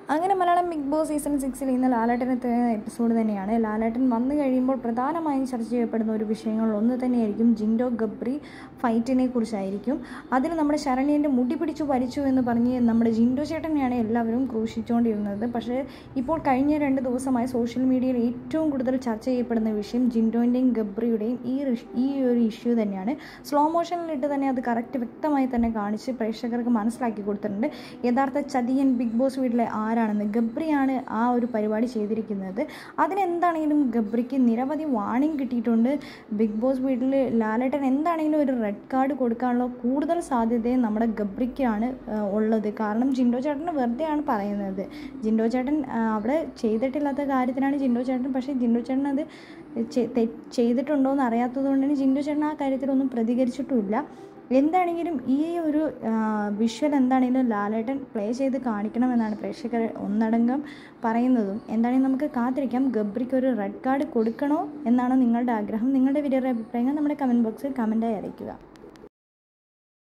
അങ്ങനെ Malayalam big boss season സിക്സിൽ ഇന്ന് ലാലേട്ടൻ എത്തുന്ന എപ്പിസോഡ് തന്നെയാണ് ലാലേട്ടൻ വന്നു കഴിയുമ്പോൾ പ്രധാനമായും ചർച്ച ചെയ്യപ്പെടുന്ന ഒരു വിഷയങ്ങൾ ഒന്ന് തന്നെയായിരിക്കും ജിൻഡോ ഗബ്രി ഫൈറ്റിനെ കുറിച്ചായിരിക്കും അതിൽ നമ്മുടെ ശരണ്യൻ്റെ മുടി പിടിച്ചു വലിച്ചു എന്ന് പറഞ്ഞ് നമ്മുടെ ജിൻഡോ ചേട്ടനെയാണ് എല്ലാവരും ക്രൂശിച്ചുകൊണ്ടിരുന്നത് പക്ഷേ ഇപ്പോൾ കഴിഞ്ഞ രണ്ട് ദിവസമായി സോഷ്യൽ മീഡിയയിൽ ഏറ്റവും കൂടുതൽ ചർച്ച ചെയ്യപ്പെടുന്ന വിഷയം ജിൻഡോൻ്റെയും ഗബ്രിയുടെയും ഈ റിഷ്- ഈ ഒരു ഇഷ്യൂ തന്നെയാണ് സ്ലോ മോഷനിലിട്ട് തന്നെ അത് കറക്റ്റ് വ്യക്തമായി തന്നെ കാണിച്ച് പ്രേക്ഷകർക്ക് മനസ്സിലാക്കി കൊടുത്തിട്ടുണ്ട് യഥാർത്ഥ ചതിയൻ ബിഗ് ബോസ് വീട്ടിലെ ആരാണെന്ന് ഗബ്രിയാണ് ആ ഒരു പരിപാടി ചെയ്തിരിക്കുന്നത് അതിനെന്താണെങ്കിലും ഗബ്രിക്ക് നിരവധി വാണിംഗ് കിട്ടിയിട്ടുണ്ട് ബിഗ് ബോസ് വീട്ടിൽ ലാലേട്ടൻ എന്താണെങ്കിലും ഒരു റെഡ് കാർഡ് കൊടുക്കാനുള്ള കൂടുതൽ സാധ്യതയും നമ്മുടെ ഗബ്രിക്കാണ് ആ, ഉള്ളത് കാരണം ജിൻഡോ ചേട്ടൻ വെറുതെയാണ് പറയുന്നത് ജിൻഡോ ചേട്ടൻ ആ, അവിടെ ചെയ്തിട്ടില്ലാത്ത കാര്യത്തിനാണ് ജിൻഡോ ചേട്ടൻ പക്ഷേ ജിൻഡോ ചേട്ടൻ അത് ചെ- തെ- ചെയ്തിട്ടുണ്ടോ എന്ന് അറിയാത്തത് കൊണ്ടാണ് ജിൻഡോ ചേട്ടൻ ആ കാര്യത്തിലൊന്നും പ്രതികരിച്ചിട്ടുമില്ല എന്താണെങ്കിലും ഈ ഒരു വിഷ്വൽ എന്താണെങ്കിലും ലാലേട്ടൻ പ്ലേ ചെയ്ത് കാണിക്കണമെന്നാണ് പ്രേക്ഷകർ ഒന്നടങ്കം പറയുന്നതും എന്താണെങ്കിലും നമുക്ക് കാത്തിരിക്കാം ഗബ്രിക്ക് ഒരു റെഡ് കാർഡ് കൊടുക്കണോ എന്നാണ് നിങ്ങളുടെ ആഗ്രഹം നിങ്ങളുടെ വലിയൊരു അഭിപ്രായങ്ങൾ നമ്മുടെ കമൻറ്റ് ബോക്സിൽ കമൻറ്റായി അറിയിക്കുക